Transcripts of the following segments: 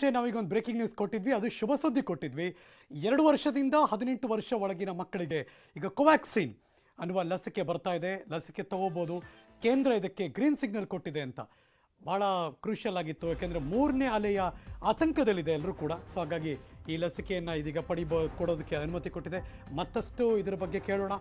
ಮುಂಚೆ ನಾವೀಗ ಒಂದು ಬ್ರೇಕಿಂಗ್ ನ್ಯೂಸ್ ಕೊಟ್ಟಿದ್ವಿ ಅದು ಶುಭ ಸುದ್ದಿ ಕೊಟ್ಟಿದ್ವಿ ಎರಡು ವರ್ಷದಿಂದ ಹದಿನೆಂಟು ವರ್ಷ ಒಳಗಿನ ಮಕ್ಕಳಿಗೆ ಈಗ ಕೋವ್ಯಾಕ್ಸಿನ್ ಅನ್ನುವ ಲಸಿಕೆ ಬರ್ತಾ ಇದೆ ಲಸಿಕೆ ತಗೋಬೋದು ಕೇಂದ್ರ ಇದಕ್ಕೆ ಗ್ರೀನ್ ಸಿಗ್ನಲ್ ಕೊಟ್ಟಿದೆ ಅಂತ ಭಾಳ ಕ್ರೂಷಿಯಲ್ ಆಗಿತ್ತು ಯಾಕೆಂದರೆ ಮೂರನೇ ಅಲೆಯ ಆತಂಕದಲ್ಲಿದೆ ಎಲ್ಲರೂ ಕೂಡ ಸೊ ಹಾಗಾಗಿ ಈ ಲಸಿಕೆಯನ್ನು ಇದೀಗ ಪಡಿಬೋ ಕೊಡೋದಕ್ಕೆ ಅನುಮತಿ ಕೊಟ್ಟಿದೆ ಮತ್ತಷ್ಟು ಇದರ ಬಗ್ಗೆ ಕೇಳೋಣ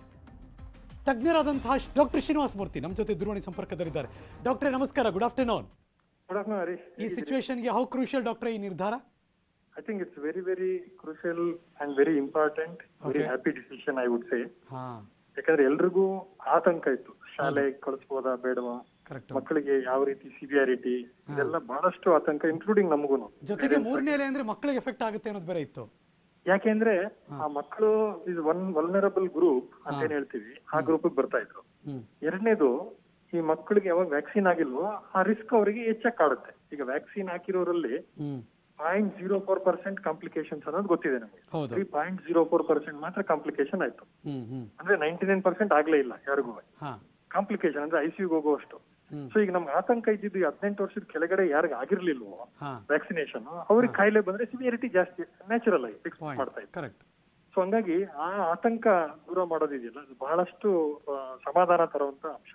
ತಜ್ಞರಾದಂತಹ ಡಾಕ್ಟರ್ ಶ್ರೀನಿವಾಸ ಮೂರ್ತಿ ನಮ್ಮ ಜೊತೆ ದೂರವಾಣಿ ಸಂಪರ್ಕದಲ್ಲಿದ್ದಾರೆ ಡಾಕ್ಟ್ರೇ ನಮಸ್ಕಾರ good afternoon Good afternoon, Harish. ಈ ಸಿಚುವೇಶನ್ಗೆ ಹೌ ಕ್ರೂಷಿಯಲ್ ಡಾಕ್ಟರ್ ಈ ನಿರ್ಧಾರ I think it's very, very crucial and very important, very Okay. happy decision, I would say. ಹಾ ಯಾಕಂದ್ರೆ ಎಲ್ರಿಗೂ ಆತಂಕ ಇತ್ತು ಶಾಲೆ ಕಳಿಸ್ಬೋದಾ ಬೇಡವಾ ಕರೆಕ್ಟ್ ಮಕ್ಕಳಿಗೆ ಯಾವ ರೀತಿ ಸಿವಿಯಾರಿಟಿ ಇದೆಲ್ಲ ಬಹಳಷ್ಟು ಆತಂಕ ಇನ್ಕ್ಲೂಡಿಂಗ್ ನಮಗೂನು ಜೊತೆಗೆ ಮೂರನೇ ಅಲೆ ಅಂದ್ರೆ ಮಕ್ಕಳಿಗೆ ಎಫೆಕ್ಟ್ ಆಗುತ್ತೆ ಅನ್ನೋದು ಬೇರೆ ಇತ್ತು ಯಾಕೆಂದ್ರೆ ಆ ಮಕ್ಕಳು ಇಸ್ ಒನ್ ವಲ್ನರಬಲ್ ಗ್ರೂಪ್ ಅಂತ ಏನ್ ಹೇಳ್ತೀವಿ ಆ ಗ್ರೂಪ್ ಬರ್ತಾ ಇದ್ರು ಹ್ಮ್ ಎರಡನೇದು ಈ ಮಕ್ಕಳಿಗೆ ಯಾವಾಗ ವ್ಯಾಕ್ಸಿನ್ ಆಗಿಲ್ವೋ ಆ ರಿಸ್ಕ್ ಅವರಿಗೆ ಹೆಚ್ಚಾಗಿ ಕಾಡುತ್ತೆ ಈಗ ವ್ಯಾಕ್ಸಿನ್ ಹಾಕಿರೋರಲ್ಲಿ hmm point zero four percent complications ಅನ್ನೋದು ಗೊತ್ತಿದೆ ನಮಗೆ ಹೌದು three point zero four percent ಮಾತ್ರ ಕಾಂಪ್ಲಿಕೇಶನ್ ಆಯ್ತು ಹ್ಮ್ ಹ್ಮ್ ಅಂದ್ರೆ ನೈಂಟಿ ನೈನ್ ಪರ್ಸೆಂಟ್ ಆಗ್ಲೇ ಇಲ್ಲ ಯಾರಿಗೂ ಹಾ ಕಾಂಪ್ಲಿಕೇಶನ್ ಅಂದ್ರೆ ಐಸಿಯುಗೆ ಹೋಗುವಷ್ಟು ಹ್ಮ್ ಸೊ ಈಗ ನಮ್ಗೆ ಆತಂಕ ಇದ್ದಿದ್ದು ಈ ಹದಿನೆಂಟು ವರ್ಷದ ಕೆಳಗಡೆ ಯಾರಿಗ ಆಗಿರ್ಲಿಲ್ವೋ ಹಾ ವ್ಯಾಕ್ಸಿನೇಷನ್ ಅವ್ರಿಗೆ ಕಾಯಿಲೆ ಬಂದ್ರೆ ಸಿವಿಯರಿಟಿ ಜಾಸ್ತಿ ನ್ಯಾಚುರಲ್ ಆಗಿ ಫಿಕ್ಸ್ ಮಾಡ್ತಾ ಪಾಯಿಂಟ್ ಇತ್ತು ಕರೆಕ್ಟ್ ಸೊ ಹಂಗಾಗಿ ಆ ಆತಂಕ ದೂರ ಮಾಡೋದಿದೆಯಲ್ಲ ಅದು ಬಹಳಷ್ಟು ಆ, ಸಮಾಧಾನ ತರುವಂತ ಅಂಶ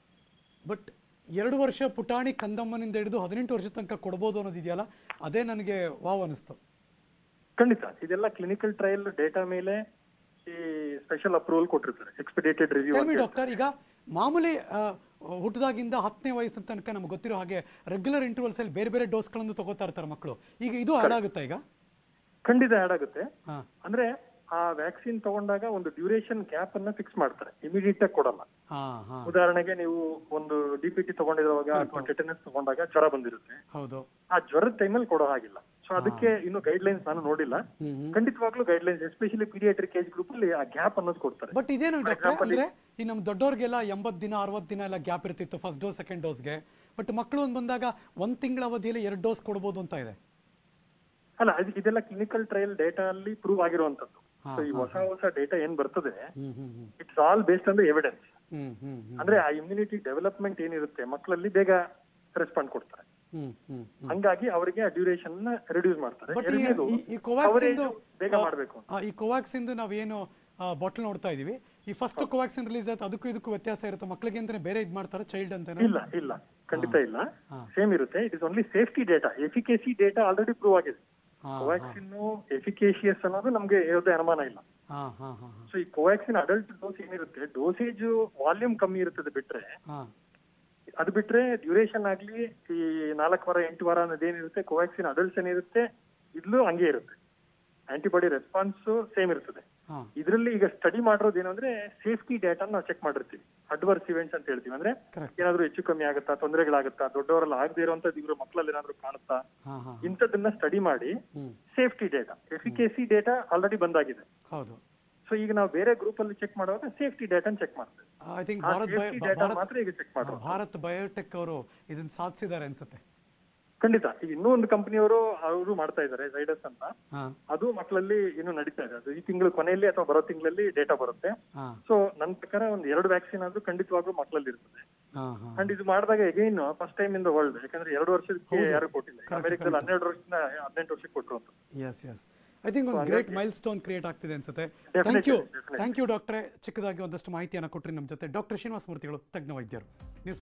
ಬಟ್ ಎರಡು ವರ್ಷ ಪುಟಾಣಿ ಕಂದಮ್ಮನಿಂದ ಹಿಡಿದು ಹದಿನೆಂಟು ವರ್ಷ ತನಕ ಕೊಡ್ಬೋದು ಅನ್ನೋದಿದೆಯಲ್ಲ ಅದೇ ನನಗೆ ವಾವ್ ಅನಿಸ್ತು ಖಂಡಿತ ಇದೆಲ್ಲ ಕ್ಲಿನಿಕಲ್ ಟ್ರಯಲ್ ಡೇಟಾ ಮೇಲೆ ಈ ಸ್ಪೆಷಲ್ ಅಪ್ರೂವಲ್ ಕೊಟ್ಟಿರ್ತಾರೆ expedited review tell me doctor ಈಗ ಮಾಮೂಲಿ ಆ, ಹುಟ್ಟಿದಾಗಿಂದ ಹತ್ತನೇ ವಯಸ್ಸಿನ ತನಕ ನಮ್ಗೆ ಗೊತ್ತಿರೋ ಹಾಗೆ ರೆಗ್ಯುಲರ್ ಇಂಟರ್ವಲ್ಸ್ ಅಲ್ಲಿ ಬೇರೆ ಬೇರೆ ಡೋಸ್ಗಳನ್ನು ತಗೋತಾ ಇರ್ತಾರೆ ಮಕ್ಕಳು ಈಗ ಇದು ಆಡ್ ಆಗುತ್ತಾ ಈಗ ಖಂಡಿತ ಆಡ್ ಆಗುತ್ತೆ ಹಾ ಅಂದ್ರೆ ಆ ವ್ಯಾಕ್ಸಿನ್ ತಗೊಂಡಾಗ ಒಂದು ಡ್ಯೂರೇಷನ್ ಗ್ಯಾಪ್ ಅನ್ನ ಫಿಕ್ಸ್ ಮಾಡ್ತಾರೆ ಇಮಿಡಿಯೇಟ್ ಆಗಿ ಕೊಡಲ್ಲ ಹಾ ಹಾ ಉದಾಹರಣೆಗೆ ನೀವು ಒಂದು ಡಿ ಪಿ ಟಿ ತಗೊಂಡಿರುವಾಗ ಅಥವಾ ಟೆಟನಸ್ ತಗೊಂಡಾಗ ಜ್ವರ ಬಂದಿರುತ್ತೆ ಹೌದು ಆ ಜ್ವರದ ಟೈಮಲ್ಲಿ ಕೊಡೋ ಹಾಗಿಲ್ಲ ಸೊ ಅದಕ್ಕೆ ಇನ್ನು ಗೈಡ್ ಲೈನ್ಸ್ ನಾನು ನೋಡಿಲ್ಲ ಹ್ಮ್ ಹ್ಮ್ ಖಂಡಿತವಾಗ್ಲೂ guidelines especially paediatric age group ಅಲ್ಲಿ ಆ ಗ್ಯಾಪ್ ಅನ್ನೋದು ಕೊಡ್ತಾರೆ ಬಟ್ ಇದೇನು ಡಾಕ್ಟರ್ ಅಂದ್ರೆ ಈ ನಮ್ಮ ದೊಡ್ಡವ್ರಿಗೆಲ್ಲ ಎಂಬತ್ತು ದಿನ ಅರವತ್ತು ದಿನ ಎಲ್ಲ ಗ್ಯಾಪ್ ಇರ್ತಿತ್ತು ಫಸ್ಟ್ ಡೋಸ್ ಸೆಕೆಂಡ್ ಡೋಸ್ಗೆ ಬಟ್ ಮಕ್ಕಳು ಒಂದು ಬಂದಾಗ ಒಂದು ತಿಂಗಳ ಅವಧಿಯಲ್ಲಿ ಎರಡು ಡೋಸ್ ಕೊಡ್ಬೋದು ಅಂತ ಇದೆ ಅಲ್ಲ ಅದು ಇದೆಲ್ಲ ಕ್ಲಿನಿಕಲ್ ಟ್ರಯಲ್ ಡೇಟಾ ಅಲ್ಲಿ ಪ್ರೂವ್ ಆಗಿರುವಂತದ್ದು ಹಾ, ಸೊ ಈ ಹೊಸ ಹೊಸ ಡೇಟಾ ಏನ್ ಬರ್ತದೆ hmm hmm hmm it's all based on the evidence hmm hmm hmm ಅಂದ್ರೆ ಆ ಇಮ್ಯುನಿಟಿ ಡೆವಲಪ್ಮೆಂಟ್ ಏನಿರುತ್ತೆ ಮಕ್ಕಳಲ್ಲಿ ಬೇಗ ರೆಸ್ಪಾಂಡ್ ಕೊಡ್ತಾರೆ ಹ್ಮ್ ಹ್ಮ್ ಹ್ಮ್ ಹಂಗಾಗಿ ಅವರಿಗೆ ಆ ಡ್ಯೂರೇಷನ್ ರೆಡ್ಯೂಸ್ ಮಾಡ್ತಾರೆ ಬಟ್ ಎರಡನೇದು ಈ ಕೋವ್ಯಾಕ್ಸಿನ್ coverage ಬೇಗ ಮಾಡ್ಬೇಕು ಅಂತ. ಈ ಕೋವ್ಯಾಕ್ಸಿನ್ ನಾವೇನು ಬಾಟಲ್ ನೋಡ್ತಾ ಇದೀವಿ ಈ ಫಸ್ಟ್ ಕೋವ್ಯಾಕ್ಸಿನ್ ರಿಲೀಸ್ ಆಯ್ತು ಅದಕ್ಕೂ ಇದಕ್ಕೂ ವ್ಯತ್ಯಾಸ ಇರುತ್ತೆ ಮಕ್ಕಳಿಗೆ ಅಂತಾನೆ ಬೇರೆ ಇದು ಮಾಡ್ತಾರೆ ಚೈಲ್ಡ್ ಅಂತಾನೆ ಇಲ್ಲ ಇಲ್ಲ ಖಂಡಿತ ಇಲ್ಲ ಹಾ. ಸೇಮ್ ಇರುತ್ತೆ it is only safety data efficacy data already prove ಆಗಿದೆ ಹಾ ಕೋವ್ಯಾಕ್ಸಿನ್ ಎಫಿಕೇಶಿಯಸ್ ಅನ್ನೋದು ನಮ್ಗೆ ಯಾವುದೇ ಅನುಮಾನ ಇಲ್ಲ ಹಾ ಹಾ ಹಾ ಸೊ ಈ ಕೋವ್ಯಾಕ್ಸಿನ್ ಅಡಲ್ಟ್ ಡೋಸ್ ಏನಿರುತ್ತೆ ಡೋಸೇಜ್ ವಾಲ್ಯೂಮ್ ಕಮ್ಮಿ ಇರ್ತದೆ ಬಿಟ್ರೆ ಹಾ ಅದು ಬಿಟ್ರೆ ಡ್ಯೂರೇಷನ್ ಆಗ್ಲಿ ಈ ನಾಲ್ಕು ವಾರ ಎಂಟು ವಾರ ಅನ್ನೋದು ಏನಿರುತ್ತೆ ಕೋವ್ಯಾಕ್ಸಿನ್ ಅಡಲ್ಟ್ಸ್ ಏನಿರುತ್ತೆ ಇದ್ಲೂ ಹಂಗೆ ಇರುತ್ತೆ ಆಂಟಿಬಾಡಿ ರೆಸ್ಪಾನ್ಸ್ ಸೇಮ್ ಇರ್ತದೆ ಹಾ ಇದರಲ್ಲಿ ಈಗ ಸ್ಟಡಿ ಮಾಡಿರೋದು ಏನು ಅಂದ್ರೆ ಸೇಫ್ಟಿ ಡೇಟಾ ನಾವು ಚೆಕ್ ಮಾಡಿರ್ತೀವಿ ಅಡ್ವರ್ಸ್ ಇವೆಂಟ್ಸ್ ಅಂತ ಹೇಳ್ತೀವಿ ಅಂದ್ರೆ ಕರೆಕ್ಟ್ ಏನಾದ್ರೂ ಹೆಚ್ಚು ಕಮ್ಮಿ ಆಗುತ್ತಾ ತೊಂದರೆಗಳಾಗುತ್ತಾ ದೊಡ್ಡವರೆಲ್ಲ ಆಗದೆ ಇರುವಂತದ್ದು ಇವ್ರ ಮಕ್ಕಳಲ್ಲಿ ಏನಾದ್ರೂ ಕಾಣುತ್ತಾ ಹಾ ಹಾ ಇಂಥದ್ದನ್ನ ಸ್ಟಡಿ ಮಾಡಿ hmm safety data efficacy data already ಬಂದಾಗಿದೆ ಹೌದು ಸೊ ಈಗ ನಾವು ಬೇರೆ ಗ್ರೂಪ್ ಅಲ್ಲಿ ಚೆಕ್ ಮಾಡುವಾಗ ಸೇಫ್ಟಿ ಡೇಟಾ ಚೆಕ್ ಮಾಡ್ತೇವೆ ಐ ಥಿಂಕ್ ಆ ಭಾರತ್ ಬಯ ಸೇಫ್ಟಿ ಡೇಟಾ ಭಾರತ್ ಮಾತ್ರ ಈಗ ಚೆಕ್ ಮಾಡೋದು ಭಾರತ್ ಬಯೋಟೆಕ್ ಅವರು ಇದನ್ನ ಸಾಧಿಸಿದ್ದಾರೆ ಅನ್ಸುತ್ತೆ ಖಂಡಿತ ಈಗ ಇನ್ನೂ ಒಂದು ಕಂಪನಿಯವರು ಅವರು ಮಾಡ್ತಾ ಇದ್ದಾರೆ ಜೈಡಸ್ ಅಂತ ಹಾ ಅದು ಮಕ್ಕಳಲ್ಲಿ ಇನ್ನು ನಡೀತಾ ಇದೆ ಅದು ಈ ತಿಂಗಳು ಕೊನೆಯಲ್ಲಿ ಅಥವಾ ಬರೋ ತಿಂಗಳಲ್ಲಿ ಡೇಟಾ ಬರುತ್ತೆ ಹಾ ಸೊ ನನ್ನ ಪ್ರಕಾರ ಒಂದು ಎರಡು ವ್ಯಾಕ್ಸಿನ್ ಆದ್ರೂ ಖಂಡಿತವಾಗ್ಲೂ ಮಕ್ಕಳಲ್ಲಿ ಇರ್ತದೆ ಹಾ ಹಾ ಅಂಡ್ ಇದು ಮಾಡಿದಾಗ again first time in the world ಯಾಕಂದ್ರೆ ಎರಡು ವರ್ಷಕ್ಕೆ ಯಾರು ಕೊಟ್ಟಿಲ್ಲ ಈಗ ಅಮೆರಿಕದಲ್ಲಿ ಹನ್ನೆರಡು ವರ್ಷದಿಂದ ಹದಿನೆಂಟು ವರ್ಷಕ್ಕೆ ಕೊಟ್ಟರು ಅಂತ ಎಸ್ ಎಸ್ ಐ ಥಿಂಕ್ ಒಂದು ಗ್ರೇಟ್ ಮೈಲ್ ಸ್ಟೋನ್ ಕ್ರಿಯೇಟ್ ಆಗ್ತಿದೆ ಅನ್ಸುತ್ತೆ thank you definitely. Thank you ಡಾಕ್ಟ್ರೆ ಚಿಕ್ಕದಾಗಿ ಒಂದಷ್ಟು ಮಾಹಿತಿಯನ್ನು ಕೊಟ್ಟರೆ ನಮ್ಮ ಜೊತೆ ಡಾಕ್ಟರ್ ಶ್ರೀನಿವಾಸ ಮೂರ್ತಿಗಳು ತಜ್ಞ ವೈದ್ಯರು ನ್ಯೂಸ್